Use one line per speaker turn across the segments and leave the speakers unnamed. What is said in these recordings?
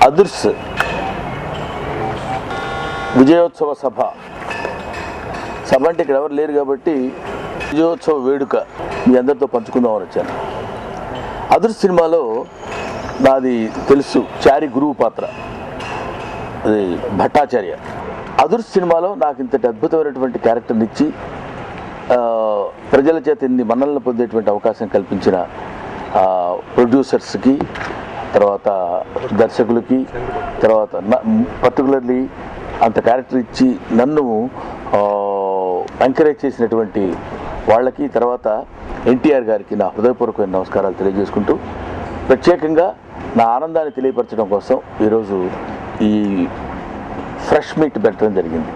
అదుర్స్ విజయోత్సవ సభ సభ అంటే ఇక్కడ ఎవరు లేరు కాబట్టి విజయోత్సవ వేడుక మీ అందరితో పంచుకుందామని వచ్చాను అదుర్స్ సినిమాలో నాది తెలుసు చారి గురువు పాత్ర అది భట్టాచార్య అదుర్స్ సినిమాలో నాకు ఇంతటి అద్భుతమైనటువంటి క్యారెక్టర్ని ఇచ్చి ఆ, ప్రజల చేత ఇన్ని మన్నలను పొందేటువంటి అవకాశం కల్పించిన ఆ, ప్రొడ్యూసర్స్కి తర్వాత దర్శకులకి తర్వాత పర్టికులర్లీ అంత క్యారెక్టర్ ఇచ్చి నన్ను ఎంకరేజ్ చేసినటువంటి వాళ్ళకి తర్వాత ఎన్టీఆర్ గారికి నా హృదయపూర్వకమైన నమస్కారాలు తెలియజేసుకుంటూ ప్రత్యేకంగా నా ఆనందాన్ని తెలియపరచడం కోసం ఈరోజు ఈ ఫ్రెష్ మీట్ పెట్టడం జరిగింది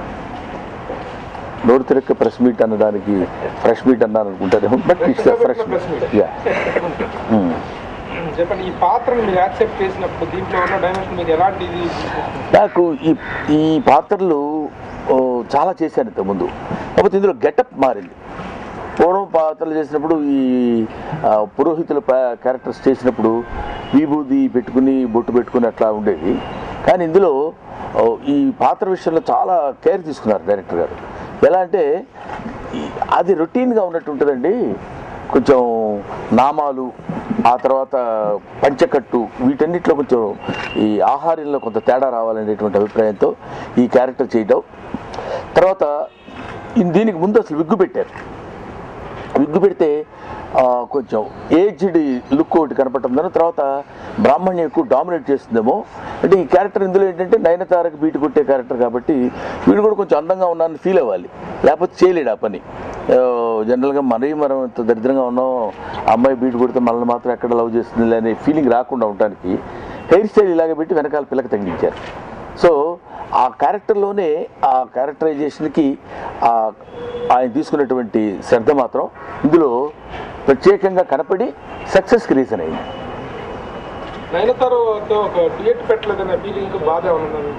నోరు తిరక్క ప్రెస్ మీట్ అనడానికి ఫ్రెష్ మీట్ అన్నారు అనుకుంటారేమో but it's fresh meet yeah
చెప్పండి ఈ పాత్రను మీరు యాక్సెప్ట్ చేసినప్పుడు దీంట్లో ఉన్న డైమెన్షన్ మీరు ఎలాంటిది
నాకు ఈ ఈ పాత్రలు ఓ, చాలా చేశాను ఇంతకుముందు కాకపోతే ఇందులో గెటప్ మారింది పూర్వం పాత్రలు చేసినప్పుడు ఈ ఆ, పురోహితుల పా- క్యారెక్టర్స్ చేసినప్పుడు విభూది పెట్టుకుని బొట్టు పెట్టుకుని అట్లా ఉండేది కానీ ఇందులో ఓ, ఈ పాత్ర విషయంలో చాలా కేర్ తీసుకున్నారు డైరెక్టర్ గారు ఎలా అంటే ఈ- అది రొటీన్గా ఉన్నట్టు ఉంటుందండి కొంచెం నామాలు ఆ తర్వాత పంచకట్టు వీటన్నిటిలో కొంచెం ఈ ఆహార్యంలో కొంత తేడా రావాలనేటువంటి అభిప్రాయంతో ఈ క్యారెక్టర్ చేయడం తర్వాత ఇన్- దీనికి ముందు అసలు విగ్గు పెట్టారు విగ్గు పెడితే ఆ, కొంచెం ఏజ్డ్ లుక్ ఒకటి కనపడటం దాని తర్వాత బ్రాహ్మణ్యం ఎక్కువ డామినేట్ చేస్తుందేమో అంటే ఈ క్యారెక్టర్ ఇందులో ఏంటంటే నయనతారకు బీటు కొట్టే క్యారెక్టర్ కాబట్టి వీడు కూడా కొంచెం అందంగా ఉన్నానని ఫీల్ అవ్వాలి లేకపోతే చేయలేడు ఆ పని ఆ, జనరల్గా మరీ మనం ఇంత దరిద్రంగా ఉన్నాం ఆ అమ్మాయి బీటు కొడితే మనల్ని మాత్రం ఎక్కడ లవ్ చేస్తుంది అనే ఫీలింగ్ రాకుండా ఉండడానికి హెయిర్ స్టైల్ ఇలాగ పెట్టి వెనకాల పిల్లకి తగిలించారు సో ఆ క్యారెక్టర్లోనే ఆ క్యారెక్టరైజేషన్కి ఆ ఆయన తీసుకున్నటువంటి శ్రద్ధ మాత్రం ఇందులో ప్రత్యేకంగా కనపడి సక్సెస్కి రీజన్ అయింది
నయనతారతో ఒక టికెట్ పెట్టలేదన్న ఫీలింగ్ బాధ ఉన్నది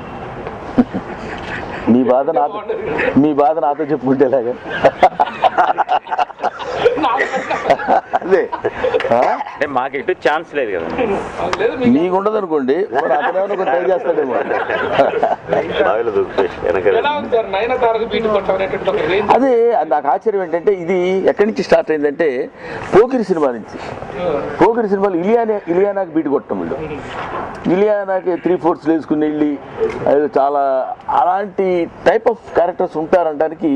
మీ బాధ నాతో మీ బాధ నాతో చెప్పుకుంటే ఎలాగా అదే ఆ?
అంటే మాకు ఎటు ఛాన్స్ లేదు కదా
లేదు మీకు
మీకు ఉండదు అనుకోండి మరి అతనేమో ట్రై చేస్తాడేమో
బావిలో దూకుతాయి వెనక
ఎలా ఉంది సార్ నయనతారకు బీట్ కొట్టడం అనేటువంటి ఒక రేంజ్
అదే అది నాకు ఆశ్చర్యం ఏంటంటే ఇది ఎక్కడి నుంచి స్టార్ట్ అయిందంటే పోకిరి సినిమా నుంచి పోకిరి సినిమాలు ఇలియానే ఇలియానాకి బీట్ కొట్టడం వీళ్ళు ఇలియానాకి త్రీ ఫోర్త్స్ వేసుకుని వెళ్ళి అది చాలా అలాంటి టైప్ ఆఫ్ క్యారెక్టర్స్ ఉంటారనడానికి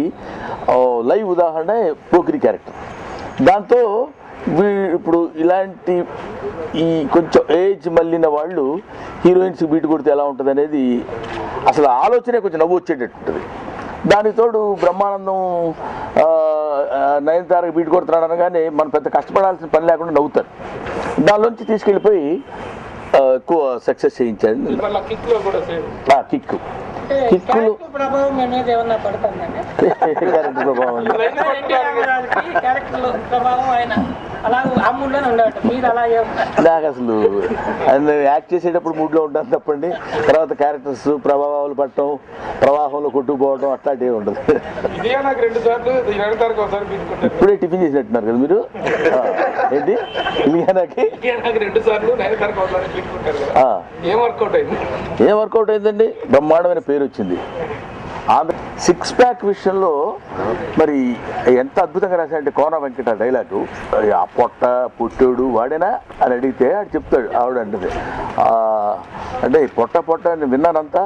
లైవ్ ఉదాహరణ పోకిరి క్యారెక్టర్ దాంతో వీ ఇప్పుడు ఇలాంటి ఈ కొంచెం ఏజ్ మళ్ళిన వాళ్ళు హీరోయిన్స్ బీట్ కొడితే ఎలా ఉంటుంది అనేది అసలు ఆలోచనే కొంచెం నవ్వు వచ్చేటట్టు ఉంటుంది దానికి తోడు బ్రహ్మానందం ఆ, ఆ, నయనతారకు బీట్ కొడుతున్నాడు అనగానే మనం పెద్ద కష్టపడాల్సిన పని లేకుండా నవ్వుతారు దానిలోంచి తీసుకెళ్ళిపోయి ఆ, ఎక్కువ సక్సెస్ చేయించాడు
మళ్ళీ కిక్ లో కూడా సేమ్
ఆ కిక్
అంటే
కిక్కులు
క్యారెక్టర్ ప్రభావం మీ మీద ఏమన్నా పడుతుందండి
క్యారెక్టర్ ప్రభావం
ఎన్టీఆర్ గారికి క్యారెక్టర్ ప్రభావం ఆయన అలా ఆ మూడ్లోనే ఉండేవాడు మీరు అలాగే ఉంటారు
నాకు అసలు అది యాక్ట్ చేసేటప్పుడు మూడ్లో ఉంటాను తప్పండి తర్వాత క్యారెక్టర్స్ ప్రభావాలు పట్టడం ప్రవాహంలో కొట్టుకుపోవడం అట్లాంటివి ఉండదు
ఇదే నాకు రెండు సార్లు నయనతారకు ఒకసారి బీట్ కొట్టారు
ఇప్పుడే టిఫిన్ చేసినట్టున్నారు కదా మీరు ఆ, ఏంటి ఇలియానాకి
ఇదే నాకు రెండు సార్లు నయనతారకు ఒకసారి బీట్ కొట్టారు కదా
ఆ,
ఏం వర్కౌట్ అయింది
ఏం వర్కౌట్ అయిందండి బ్రహ్మాండమైన పేరు వచ్చింది ఆంధ్ర సిక్స్ ప్యాక్ విషయంలో మరి ఎంత అద్భుతంగా రాశాడంటే కోన వెంకట డైలాగు ఆ పొట్ట పుట్టోడు వాడేనా అని అడిగితే ఆడు చెప్తాడు ఆవిడ అంటది "ఆ, అంటే ఈ పొట్ట పొట్ట అని విన్నానంతా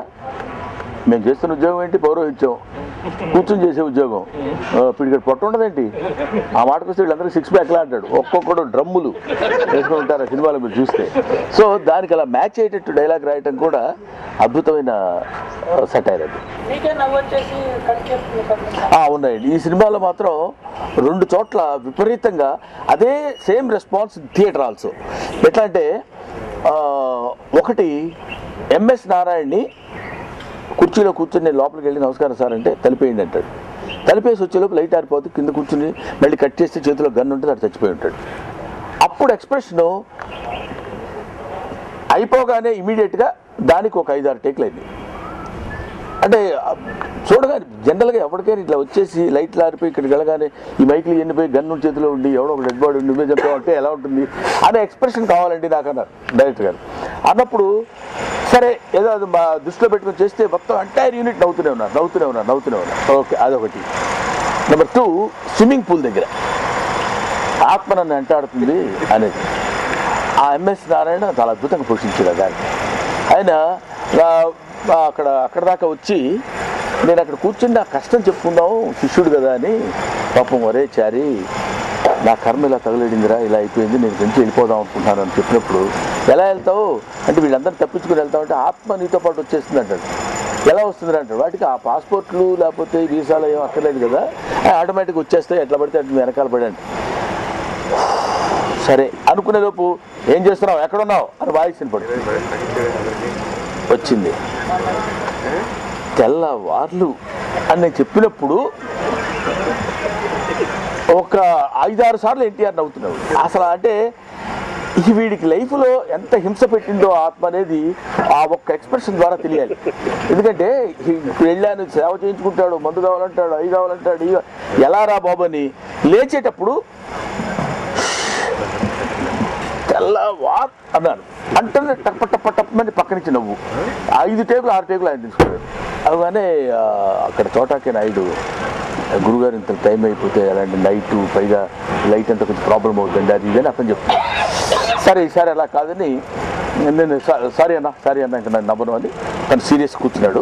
మేము చేస్తున్న ఉద్యోగం ఏంటి పౌరోహిత్యం కూర్చొని చేసే ఉద్యోగం ఆ, ఇప్పుడు ఇక్కడ పొట్ట ఉండదేంటి ఆ మాటకు వస్తే వీళ్ళందరికీ సిక్స్ ప్యాక్లా అంటాడు ఒక్కొక్కడు డ్రమ్ములు వేసుకుని ఉంటారు ఆ సినిమాలో మీరు చూస్తే సో దానికి అలా మ్యాచ్ అయ్యేటట్టు డైలాగ్ రాయటం కూడా అద్భుతమైన సెటైర్ అది
మీకే నవ్వు వచ్చేసి కడిచేస్తుంది
ఆ, ఉన్నాయండి ఈ సినిమాలో మాత్రం రెండు చోట్ల విపరీతంగా అదే సేమ్ రెస్పాన్స్ థియేటర్ ఆల్సో ఎట్లా అంటే ఆ, ఒకటి ఎంఎస్ నారాయణని కుర్చీలో కూర్చొని నేను లోపలికి వెళ్ళి నమస్కారం సార్ అంటే తలిపేయండి అంటాడు తలిపేసి వచ్చేలోపు లైట్ ఆరిపోతే కింద కూర్చుని మళ్ళీ కట్ చేస్తే చేతిలో గన్ ఉంటుంది అటు చచ్చిపోయి ఉంటాడు అప్పుడు ఎక్స్ప్రెషను అయిపోగానే ఇమీడియట్గా దానికి ఒక ఐదారు టేక్లు అయింది అంటే ఆ, చూడగానే జనరల్గా ఎవరికైనా ఇట్లా వచ్చేసి లైట్లు ఆరిపోయి ఇక్కడికి వెళ్ళగానే ఈ మైకులు ఎండిపోయి గన్ను చేతిలో ఉండి ఎవడో ఒక డెడ్ బాడీ నువ్వే చెప్తావు అంటే ఎలా ఉంటుంది అనే ఎక్స్ప్రెషన్ కావాలండి నాకు అన్నారు డైరెక్టర్ గారు అన్నప్పుడు సరే ఏదో అది మా దృష్టిలో పెట్టుకొని చేస్తే మొత్తం ఎంటైర్ యూనిట్ నవ్వుతూనే ఉన్నారు నవ్వుతూనే ఉన్నారు నవ్వుతూనే ఉన్నారు ఓకే అదొకటి నెంబర్ టూ స్విమ్మింగ్ పూల్ దగ్గర ఆత్మ నన్ను వెంటాడుతుంది అనేది ఆ ఎంఎస్ నారాయణ చాలా అద్భుతంగా పోషించారు ఆ దాన్ని ఆయన ఆ, ఆ, అక్కడ అక్కడ దాకా వచ్చి నేను అక్కడ కూర్చుని నా కష్టం చెప్పుకుందాం శిష్యుడు కదా అని పాపం ఒరే చారి నా కర్మ ఇలా తగలేడిందిరా ఇలా అయిపోయింది నేను నుంచి వెళ్ళిపోదాం అనుకుంటున్నాను అని చెప్పినప్పుడు ఎలా వెళ్తావు అంటే వీళ్ళందరూ తప్పించుకుని వెళ్తావు అంటే ఆత్మ నీతో పాటు వచ్చేస్తుంది అంటాడు ఎలా వస్తుంది అంటాడు వాటికి ఆ పాస్పోర్ట్లు లేకపోతే వీసాలు ఏం అక్కర్లేదు కదా ఆటోమేటిక్గా వచ్చేస్తాయి ఎట్లా పడితే అటు వెనకాల పడండి సరే అనుకునే లోపు ఏం చేస్తున్నావు ఎక్కడున్నావు అని వాయిస్ వినపడు వచ్చింది తెల్లవార్లు అని నేను చెప్పినప్పుడు ఒక ఐదారు సార్లు ఎన్టీఆర్ నవ్వుతున్నాడు అసలు అంటే ఈ వీడికి లైఫ్లో ఎంత హింస పెట్టిందో ఆత్మ అనేది ఆ ఒక్క ఎక్స్ప్రెషన్ ద్వారా తెలియాలి ఎందుకంటే ఇప్పుడు వెళ్ళాను సేవ చేయించుకుంటాడు మందు కావాలంటాడు అవి కావాలంటాడు ఇవి ఎలా రా బాబు అని లేచేటప్పుడు తెల్లవార్ అన్నాను అంటే టప్ప టప్ప టప్పమని పక్క నుంచి నవ్వు ఐదు టేకులు ఆరు టేకులు ఆయన తీసుకున్నాడు అవగానే ఆ, అక్కడ చోటాకే నాయుడు గురుగారు ఇంత టైం అయిపోతే అలాంటి నైట్ పైగా లైట్ అంతా కొంచెం ప్రాబ్లం అవుతుంది అది ఇది అని అతను చెప్తాను సరే ఈసారి అలా కాదని నేను "సా- సారీ అన్న సారీ అన్న ఇంకా నన్ను నవ్వను అని తను సీరియస్ కూర్చున్నాడు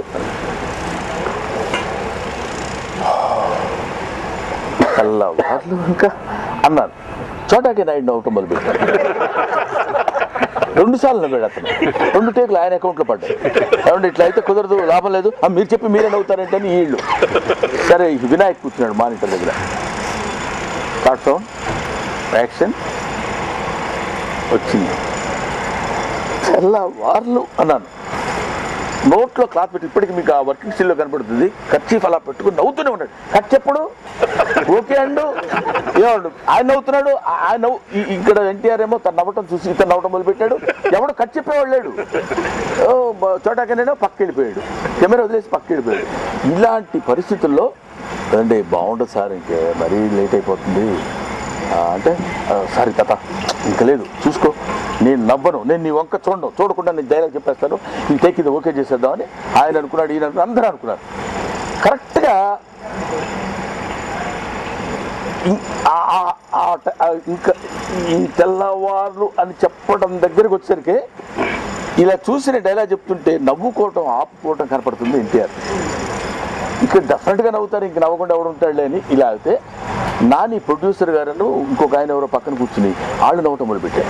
తెల్లవార్లు ఇంకా అన్నాను చోటాకే నాయుడు నవ్వటం మొదలుపెట్టాను రెండు సార్లు నవ్వాడు అతను రెండు టేకులు ఆయన అకౌంట్లో పడ్డాయి ఏమంటే ఇట్లా అయితే కుదరదు లాభం లేదు "ఆ, మీరు చెప్పి మీరే నవ్వుతారంటే అని వీళ్ళు సరే ఈ వినాయక్ కూర్చున్నాడు మానిటర్ దగ్గర థాట్ సౌండ్ యాక్షన్ వచ్చింది తెల్లవార్లు అన్నాను నోట్లో క్లాత్ పెట్టి ఇప్పటికి మీకు ఆ వర్కింగ్ స్టిల్లో కనపడుతుంది కర్చీఫ్ అలా పెట్టుకుని నవ్వుతూనే ఉన్నాడు కట్ చెప్పడు ఓకే అండు ఏమండు ఆయన నవ్వుతున్నాడు ఆ- ఆయన నవ్వు ఈ- ఇక్కడ ఎన్టీఆర్ ఏమో తను నవ్వటం చూసి ఇతను నవ్వటం మొదలుపెట్టాడు ఎవడు కట్ చెప్పేవాడు లేడు ఓ చోటాకనేనో పక్క వెళ్ళిపోయాడు కెమెరా వదిలేసి పక్క వెళ్ళిపోయాడు ఇలాంటి పరిస్థితుల్లో అంటే బాగుండదు సార్ ఇంకే మరీ లేట్ అయిపోతుంది ఆ, అంటే "ఆ, సారీ తాత ఇంకా లేదు చూసుకో నేను నవ్వను నేను నీ వంక చూడను చూడకుండా నేను డైలాగ్ చెప్పేస్తాను ఈ టేక్ ఇది ఓకే చేసేద్దామని ఆయన అనుకున్నాడు ఈయన అనుకున్నాడు అందరూ అనుకున్నారు కరెక్ట్గా ఇం- ఆ- ఆ- ఆ ట- ఆ ఇంకా ఈ తెల్లవార్లు అని చెప్పడం దగ్గరికి వచ్చేసరికి ఇలా చూసిన డైలాగ్ చెప్తుంటే నవ్వుకోవటం ఆపుకోవటం కనపడుతుంది ఎన్టీఆర్ ఇక్కడ డెఫినెట్గా నవ్వుతారు ఇంక నవ్వకుండా ఎవడు ఉంటాడులే అని ఇలా అయితే నాని ప్రొడ్యూసర్ గారు ఇంకొక ఆయన ఎవరో పక్కన కూర్చుని వాళ్ళు నవ్వటం మొదలుపెట్టారు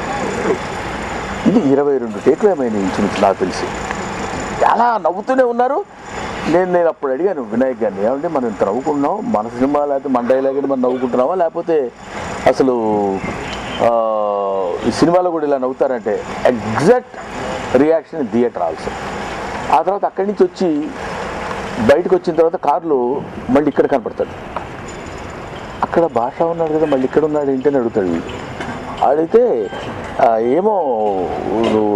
ఇది ఇరవై రెండు టేకులు ఏమైనా ఇంచుమించు నాకు తెలిసి అలా నవ్వుతూనే ఉన్నారు నేను నేను అప్పుడు అడిగాను వినాయక్ గారిని ఏమంటే మనం ఇంత నవ్వుకుంటున్నాం మన సినిమా లేకపోతే మన డైలాగ్ మనం నవ్వుకుంటున్నామా లేకపోతే అసలు ఆ, ఈ సినిమాలో కూడా ఇలా నవ్వుతారంటే ఎగ్జాక్ట్ రియాక్షన్ థియేటర్ ఆల్సో ఆ తర్వాత అక్కడి నుంచి వచ్చి బయటకు వచ్చిన తర్వాత కారులో మళ్ళీ ఇక్కడ కనపడతాడు అక్కడ భాష ఉన్నాడు కదా మళ్ళీ ఇక్కడ ఉన్నాడు ఏంటని అడుగుతాడు వీడు. అడిగితే "ఆ, ఏమో నువ్వు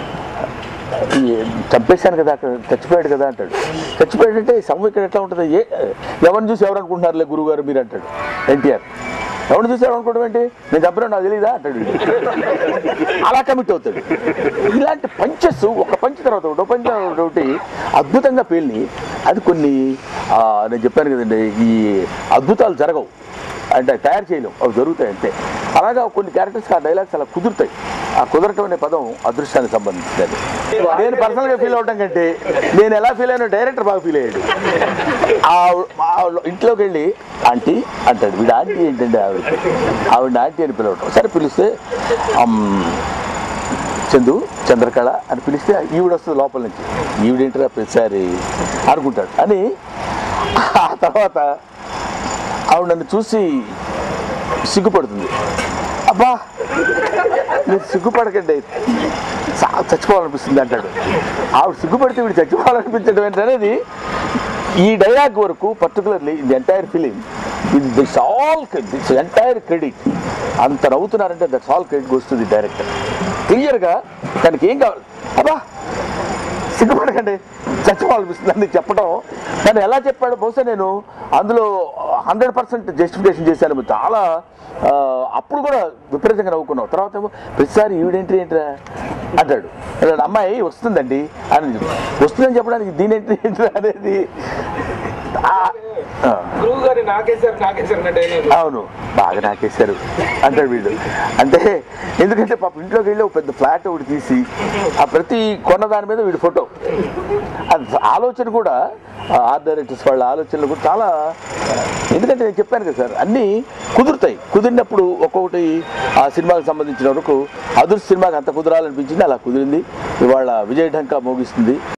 ఈ చంపేశాను కదా అక్కడ చచ్చిపోయాడు కదా అంటాడు చచ్చిపోయాడు అంటే సమ్ము ఇక్కడ ఎట్లా ఉంటుంది ఏ ఎవరిని చూసి ఎవరు అనుకుంటున్నారులే గురువుగారు మీరు అంటాడు ఎన్టీఆర్ ఎవరిని చూసి ఎవరు అనుకోవడం ఏంటి నేను చంపినా నాకు తెలియదా అంటాడు వీడు. అలా కమిట్ అవుతాడు ఇలాంటి పంచెస్ ఒక పంచ్ తర్వాత ఒకటి ఒక పంచ్ తర్వాత ఒకటి అద్భుతంగా పేలిని అది కొన్ని ఆ, నేను చెప్పాను కదండి ఈ అద్భుతాలు జరగవు అంటే తయారు చేయలేం అవి జరుగుతాయి అంతే అలాగా కొన్ని క్యారెక్టర్స్ ఆ డైలాగ్స్ అలా కుదురుతాయి ఆ కుదరటం అనే పదం అదృష్టానికి సంబంధించినది నేను పర్సనల్గా ఫీల్ అవటం కంటే నేను ఎలా ఫీల్ అయినా డైరెక్టర్ బాగా ఫీల్ అయ్యాడు ఆ- ఆ ఇంట్లోకి వెళ్ళి ఆంటీ అంటాడు వీడు ఆంటీ ఏంటంటే ఆవిడ ఆవిడ ఆంటీ అని పిలవటం సరే పిలిస్తే అమ్, చందు చంద్రకళ అని పిలిస్తే ఈవిడ వస్తుంది లోపల నుంచి ఈవిడేంటరా ప్రతిసారి అనుకుంటాడు అని ఆ తర్వాత ఆవిడ నన్ను చూసి సిగ్గుపడుతుంది అబ్బా మీరు సిగ్గుపడకండి చా- చచ్చిపోవాలనిపిస్తుంది అంటాడు ఆవిడ సిగ్గుపడితే వీడు చచ్చిపోవాలనిపించడం ఏంటనేది ఈ డైలాగ్ వరకు పర్టికులర్లీ ఇది ఎంటైర్ ఫిలిం ఇది that's all that's entire credit అంత నవ్వుతున్నారంటే దట్స్ ఆల్ క్రెడిట్ వస్తుంది డైరెక్టర్ క్లియర్గా తనకి ఏం కావాలి అబ్బా సిగ్గుపడకండి చచ్చిపోవాలనిపిస్తుంది అని చెప్పడం కానీ ఎలా చెప్పాడు బహుశా నేను అందులో హండ్రెడ్ పర్సెంట్ జస్టిఫికేషన్ చేశాను చాలా ఆ, అప్పుడు కూడా విపరీతంగా నవ్వుకున్నాం తర్వాత ఏమో ప్రతిసారి ఈవిడేంటి ఏంట్రా అంటాడు అన్నాడు, అమ్మాయి వస్తుందండి అని వస్తుందని చెప్పడానికి దీని ఎంట్రీ ఏంట్రా అనేది ఆ, ఆ.
గురువు గారి నాకేశారు నాకేశారు అన్న డైలాగ్
అవును బాగా నాకేశారు అంటాడు వీళ్ళు అంటే ఎందుకంటే పాప ఇంట్లోకి వెళ్ళి ఒక పెద్ద ఫ్లాట్ ఒకటి తీసి ఆ ప్రతి కొన్న దాని మీద వీడి ఫోటో అది ఆలోచన కూడా ఆ ఆర్ట్ డైరెక్టర్స్ వాళ్ళ ఆలోచనలు కూడా చాలా ఎందుకంటే నేను చెప్పాను కదా సార్ అన్నీ కుదురుతాయి కుదిరినప్పుడు ఒక్కొక్కటి ఆ సినిమాకి సంబంధించిన వరకు అదురు సినిమాకి అంత కుదరాలనిపించింది అలా కుదిరింది ఇవాళ విజయ ఢంకా మోగిస్తుంది